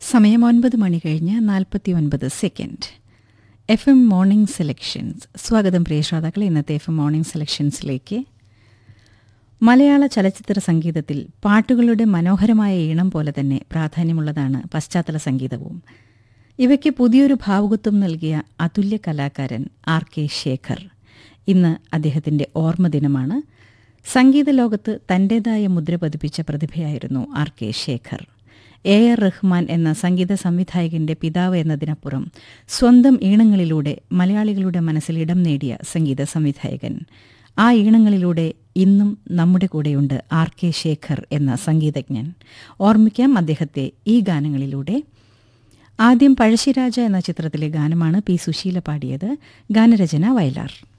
സമയം ഒൻപത് മണി കഴിഞ്ഞ് നാൽപ്പത്തി ഒൻപത് second F M morning selections സ്വാഗതം പ്രിയ ശ്രോതാക്കളെ ഇന്നത്തെ എഫ് എം മോർണിംഗ് സെലക്ഷൻസിലേക്ക് മലയാള ചലച്ചിത്ര സംഗീതത്തിൽ പാട്ടുകളുടെ മനോഹരമായ ഈണം പോലെ തന്നെ പ്രാധാന്യമുള്ളതാണ് പശ്ചാത്തല സംഗീതവും ഇവയ്ക്ക് പുതിയൊരു ഭാവുകത്വം നൽകിയ അതുല്യ കലാകാരൻ ആർ കെ ശേഖർ ഇന്ന് അദ്ദേഹത്തിന്റെ ഓർമ്മദിനമാണ് സംഗീത ലോകത്ത് തന്റേതായ മുദ്ര പതിപ്പിച്ച പ്രതിഭയായിരുന്നു R K Shekhar A R Rahman എന്ന സംഗീത സംവിധായകന്റെ പിതാവ് എന്നതിനപ്പുറം സ്വന്തം ഈണങ്ങളിലൂടെ മലയാളികളുടെ മനസ്സിൽ ഇടം നേടിയ സംഗീത സംവിധായകൻ ആ ഈണങ്ങളിലൂടെ ഇന്നും നമ്മുടെ കൂടെയുണ്ട് ആർ കെ ശേഖർ എന്ന സംഗീതജ്ഞൻ ഓർമ്മിക്കാം അദ്ദേഹത്തെ ഈ ഗാനങ്ങളിലൂടെ ആദ്യം പഴശ്ശിരാജ എന്ന ചിത്രത്തിലെ ഗാനമാണ് പി സുശീല പാടിയത് ഗാനരചന വയലാർ